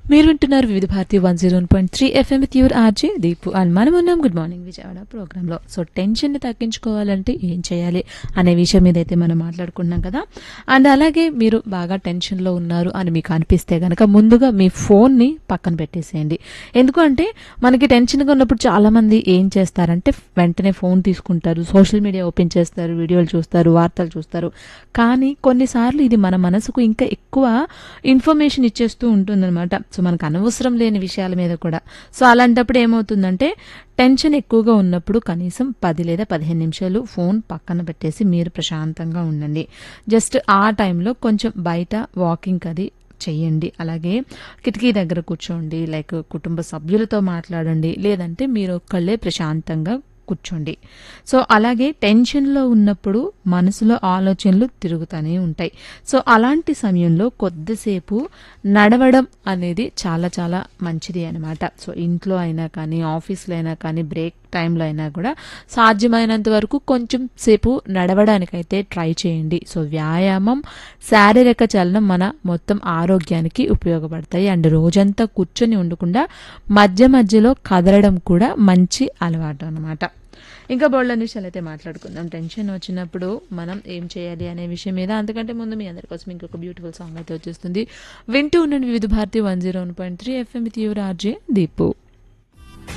మీరు వింటున్నారు Vividh Bharati one zero point three FM with your RJ Deepu and మనం ఉన్నాం గుడ్ మార్నింగ్ విజయవాడ ప్రోగ్రాంలో సో టెన్షన్ని తగ్గించుకోవాలంటే ఏం చేయాలి అనే విషయం మీద అయితే మనం మాట్లాడుకున్నాం కదా అండ్ అలాగే మీరు బాగా టెన్షన్లో ఉన్నారు అని మీకు అనిపిస్తే కనుక ముందుగా మీ ఫోన్ని పక్కన పెట్టేసేయండి ఎందుకంటే మనకి టెన్షన్గా ఉన్నప్పుడు చాలామంది ఏం చేస్తారంటే వెంటనే ఫోన్ తీసుకుంటారు సోషల్ మీడియా ఓపెన్ చేస్తారు వీడియోలు చూస్తారు వార్తలు చూస్తారు కానీ కొన్నిసార్లు ఇది మన మనసుకు ఇంకా ఎక్కువ ఇన్ఫర్మేషన్ ఇచ్చేస్తూ ఉంటుందన్నమాట సో మనకు అనవసరం లేని విషయాల మీద కూడా సో అలాంటప్పుడు ఏమవుతుందంటే టెన్షన్ ఎక్కువగా ఉన్నప్పుడు కనీసం పది లేదా పదిహేను నిమిషాలు ఫోన్ పక్కన పెట్టేసి మీరు ప్రశాంతంగా ఉండండి జస్ట్ ఆ టైంలో కొంచెం బయట వాకింగ్ అది చెయ్యండి అలాగే కిటికీ దగ్గర కూర్చోండి లైక్ కుటుంబ సభ్యులతో మాట్లాడండి లేదంటే మీరు ఒక్కళ్ళే ప్రశాంతంగా కూర్చోండి సో అలాగే టెన్షన్లో ఉన్నప్పుడు మనసులో ఆలోచనలు తిరుగుతూనే ఉంటాయి సో అలాంటి సమయంలో కొద్దిసేపు నడవడం అనేది చాలా చాలా మంచిది అనమాట సో ఇంట్లో అయినా కానీ ఆఫీస్లో అయినా కానీ బ్రేక్ టైంలో అయినా కూడా సాధ్యమైనంత వరకు కొంచెం సేపు నడవడానికైతే ట్రై చేయండి సో వ్యాయామం శారీరక చలనం మన మొత్తం ఆరోగ్యానికి ఉపయోగపడతాయి అండ్ రోజంతా కూర్చొని ఉండకుండా మధ్య మధ్యలో కదలడం కూడా మంచి అలవాటు అనమాట ఇంకా బోళ్ళ విషయాలు అయితే మాట్లాడుకుందాం టెన్షన్ వచ్చినప్పుడు మనం ఏం చేయాలి అనే విషయం మీద అంతకంటే ముందు మీ అందరి కోసం ఇంకొక బ్యూటిఫుల్ సాంగ్ అయితే వచ్చేస్తుంది వింటూ ఉండండి Vividh Bharati one zero one point three FM with your RJ Deepu